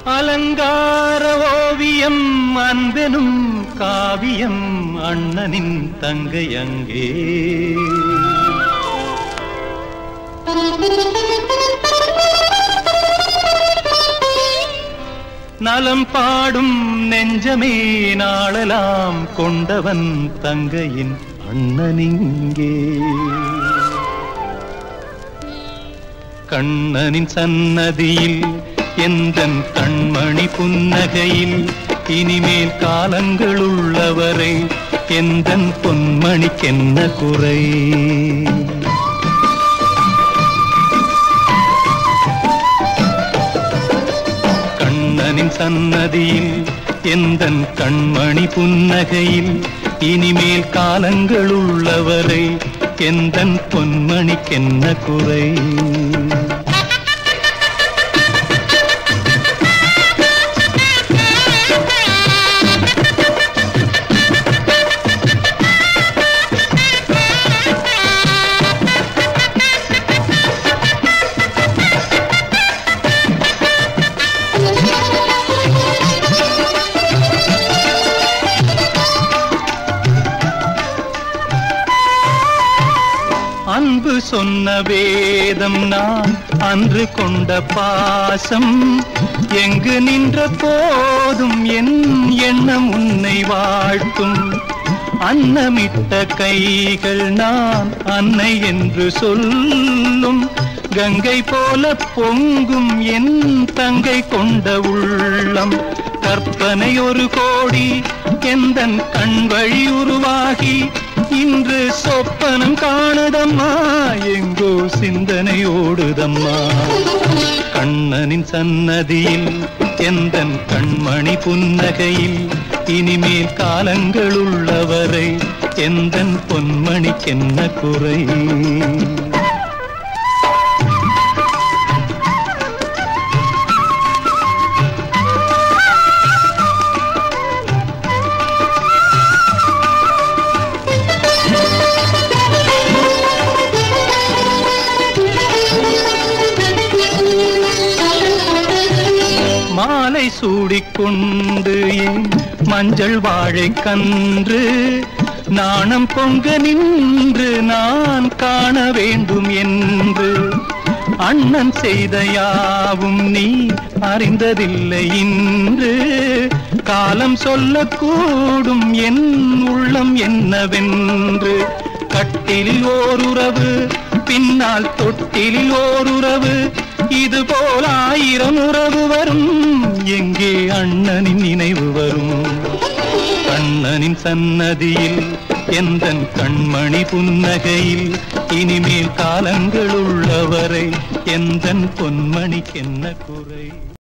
அலங்கார ஓவியம் அன்பெனும் காவியம் அண்ணனின் தங்கை அங்கே நலம் பாடும் நெஞ்சமே நாளலாம் கொண்டவன் தங்கையின் அண்ணனிங்கே கண்ணனின் சன்னதியில் எந்தன் கண்மணி புன்னகையில் இனிமேல் காலங்கள் உள்ளவரை எந்தன் பொன்மணிக்கென்ன குறை கண்ணனின் சன்னதியில் எந்தன் கண்மணி புன்னகையில் இனிமேல் காலங்கள் உள்ளவரை எந்தன் பொன்மணிக்கென்ன குறை அன்பு சொன்ன வேதம் நான் அன்று கொண்ட பாசம் எங்கு நின்ற போதும் என் எண்ணம் உன்னை வாழ்த்தும் அன்னமிட்ட கைகள் நான் அன்னை என்று சொல்லும் கங்கை போல பொங்கும் என் தங்கை கொண்ட உள்ளம் கற்பனை ஒரு கோடி எந்தன் கண் வழி உருவாகி இன்று சொப்பனம் காணுதம்மா எங்கோ சிந்தனை ஓடுதம்மா கண்ணனின் சன்னதியில் எந்தன் கண்மணி புன்னகையில் இனிமேல் காலங்கள் உள்ளவரை எந்தன் பொன்மணிக்கென்ன குறை மாலை சூடிக்கொண்டு என் மஞ்சள் வாழை கன்று நாணம் பொங்க நின்று நான் காண வேண்டும் என்று அண்ணன் செய்த யாவும் நீ அறிந்ததில்லை இன்று காலம் சொல்லக்கூடும் என் உள்ளம் என்னவென்று கட்டிலில் ஓருறவு பின்னால் தொட்டிலில் ஓருறவு இது போல் ஆயிரம் உறவு வரும் எங்கே அண்ணனின் நினைவு வரும் கண்ணனின் சன்னதியில் எந்தன் கண்மணி புன்னகையில் இனிமேல் காலங்கள் உள்ளவரை எந்தன் பொன்மணிக்கென்ன குறை